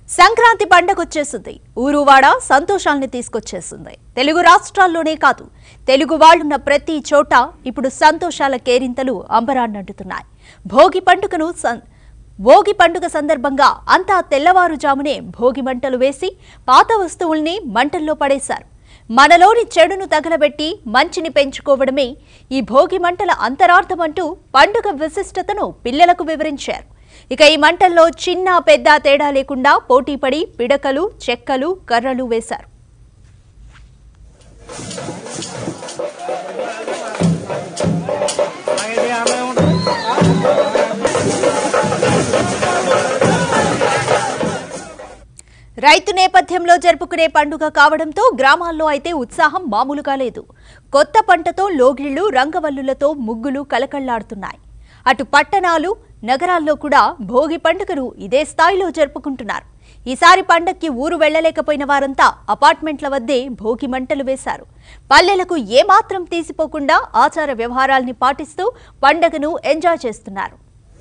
సంక్రాంతి పండగ వచ్చేసింది ఊరువాడ సంతోషాల్ని తీసుకొచ్చేసింది తెలుగు రాష్ట్రాల్లోనే కాదు తెలుగు వాళ్ళున్న ప్రతి చోట ఇప్పుడు సంతోషాల కేరింతలు అంబరాన్నంటున్నాయి భోగి పండుగను సం- భోగి పండుగ సందర్భంగా అంతా తెల్లవారుజామునే భోగి మంటలు వేసి పాత వస్తువుల్ని మంటల్లో పడేశారు మనలోని చెడును తగలబెట్టి మంచిని పెంచుకోవడమే ఈ భోగి మంటల అంతరార్థమంటూ పండుగ విశిష్టతను పిల్లలకు వివరించారు ఇక ఈ మంటల్లో చిన్న పెద్ద తేడా లేకుండా పోటీపడి పిడకలు చెక్కలు కర్రలు వేశారు రైతు నేపథ్యంలో జరుపుకునే పండుగ కావడంతో గ్రామాల్లో అయితే ఉత్సాహం మామూలుగా లేదు కొత్త పంటతో లోగిళ్లు రంగవల్లులతో ముగ్గులు కలకళ్లాడుతున్నాయి అటు పట్టణాలు నగరాల్లో కూడా భోగి పండుగను ఇదే స్థాయిలో జరుపుకుంటున్నారు ఈసారి పండక్కి ఊరు వెళ్లలేకపోయిన వారంతా అపార్ట్మెంట్ల వద్దే భోగి మంటలు వేశారు పల్లెలకు ఏమాత్రం తీసిపోకుండా ఆచార వ్యవహారాల్ని పాటిస్తూ పండగను ఎంజాయ్ చేస్తున్నారు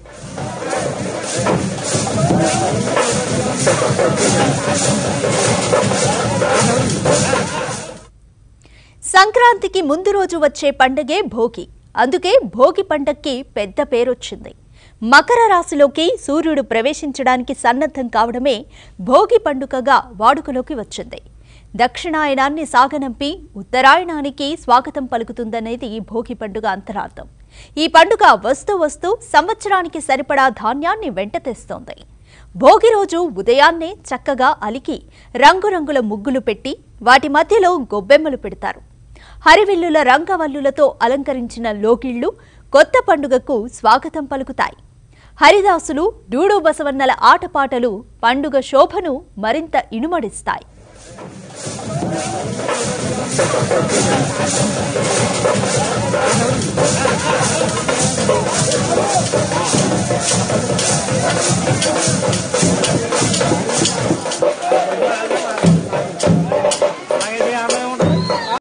సంక్రాంతికి ముందు రోజు వచ్చే పండగే భోగి అందుకే భోగి పండక్కి పెద్ద పేరొచ్చింది మకర రాశిలోకి సూర్యుడు ప్రవేశించడానికి సన్నద్ధం కావడమే భోగి పండుగగా వాడుకలోకి వచ్చింది దక్షిణాయనాన్ని సాగనంపి ఉత్తరాయణానికి స్వాగతం పలుకుతుందనేది ఈ భోగి పండుగ అంతరార్థం ఈ పండుగ వస్తూ వస్తూ సంవత్సరానికి సరిపడా ధాన్యాన్ని వెంట తెస్తోంది భోగి రోజు ఉదయాన్నే చక్కగా అలికి రంగురంగుల ముగ్గులు పెట్టి వాటి మధ్యలో గొబ్బెమ్మలు పెడతారు హరివిల్లుల రంగవల్లులతో అలంకరించిన లోకిళ్లు కొత్త పండుగకు స్వాగతం పలుకుతాయి హరిదాసులు డూడు బసవన్నల ఆటపాటలు పండుగ శోభను మరింత ఇనుమడిస్తాయి